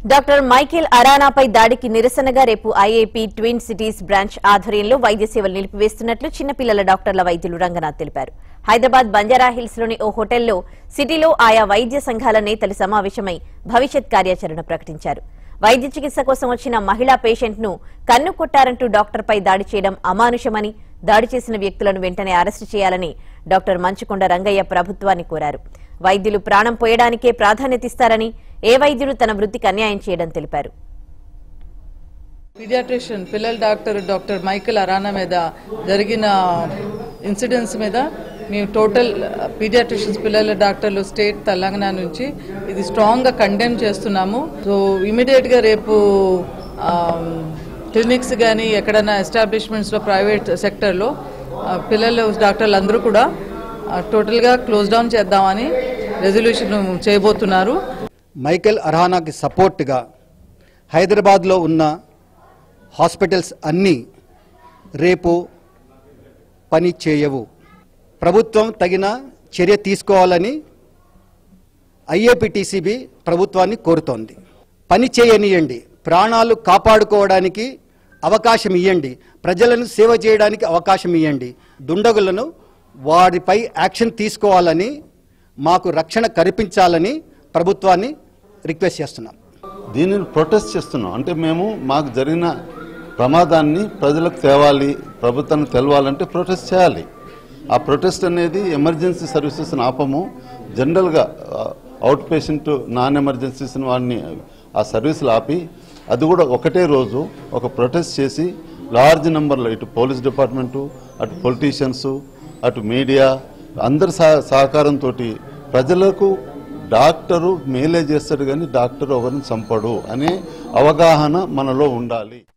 doctor Michael అరానాపై దాడికి నిరసనగా రేపు ఐఏపీ ట్విన్ సిటీస్ బ్రాంచ్ ఆధ్వర్యంలో వైద్య సేవలు నిలిపివేస్తున్నట్లు చిన్నపిల్లల డాక్టర్ల వైద్యులు రంగనాథ్ తెలిపారు హైదరాబాద్ బంజారా హిల్స్ లోని ఓ హోటల్లో సిటీలో ఆయా వైద్య సంఘాల నేతలు సమావేశమై భవిష్యత్ కార్యాచరణ ప్రకటించారు వైద్య చికిత్స కోసం వచ్చిన మహిళా పేషెంట్ ను కన్ను కొట్టారంటూ డాక్టర్పై దాడి చేయడం అమానుషమని దాడి చేసిన వ్యక్తులను వెంటనే అరెస్టు చేయాలని డాక్టర్ మంచుకొండ రంగయ్య ప్రభుత్వాన్ని కోరారు వైద్యులు ప్రాణం పోయడానికే ప్రాధాన్యత ఇస్తారని ఏ వైద్యుడు తన వృత్తికి అన్యాయం చేయడం తెలిపారు పీడియాట్రిషియన్ పిల్లల డాక్టర్ డాక్టర్ మైకేల్ అరానా మీద జరిగిన ఇన్సిడెంట్స్ మీద మేము టోటల్ పీడియాట్రిషియన్స్ పిల్లల డాక్టర్లు స్టేట్ తెలంగాణ నుంచి ఇది స్ట్రాంగ్గా కండెమ్ చేస్తున్నాము సో ఇమీడియట్గా రేపు క్లినిక్స్ కానీ ఎక్కడైనా ఎస్టాబ్లిష్మెంట్స్లో ప్రైవేట్ సెక్టర్లో పిల్లల డాక్టర్లు అందరూ కూడా టోటల్గా క్లోజ్ డౌన్ చేద్దామని రెజల్యూషన్ చేయబోతున్నారు మైకేల్ అర్హానాకి సపోర్ట్గా హైదరాబాద్లో ఉన్న హాస్పిటల్స్ అన్నీ రేపు పని చేయవు ప్రభుత్వం తగిన చర్య తీసుకోవాలని ఐఏపీటీసీబీ ప్రభుత్వాన్ని కోరుతోంది పని చేయనియండి ప్రాణాలు కాపాడుకోవడానికి అవకాశం ఇవ్వండి ప్రజలను సేవ చేయడానికి అవకాశం ఇవ్వండి దుండగులను వారిపై యాక్షన్ తీసుకోవాలని మాకు రక్షణ కల్పించాలని ప్రభుత్వాన్ని రిక్వెస్ట్ చేస్తున్నాం దీనిని ప్రొటెస్ట్ చేస్తున్నాం అంటే మేము మాకు జరిగిన ప్రమాదాన్ని ప్రజలకు తేవాలి ప్రభుత్వానికి తెలవాలంటే ప్రొటెస్ట్ చేయాలి ఆ ప్రొటెస్ట్ అనేది ఎమర్జెన్సీ సర్వీసెస్ని ఆపము జనరల్గా అవుట్ పేషెంట్ నాన్ ఎమర్జెన్సీస్ వాడిని ఆ సర్వీసులు ఆపి అది కూడా ఒకటే రోజు ఒక ప్రొటెస్ట్ చేసి లార్జ్ నెంబర్లో ఇటు పోలీస్ డిపార్ట్మెంటు అటు పొలిటీషియన్స్ అటు మీడియా అందరి సహ సహకారంతో ప్రజలకు డాక్టరు మేలే చేస్తాడు కానీ డాక్టర్ ఎవరిని చంపడు అనే అవగాహన మనలో ఉండాలి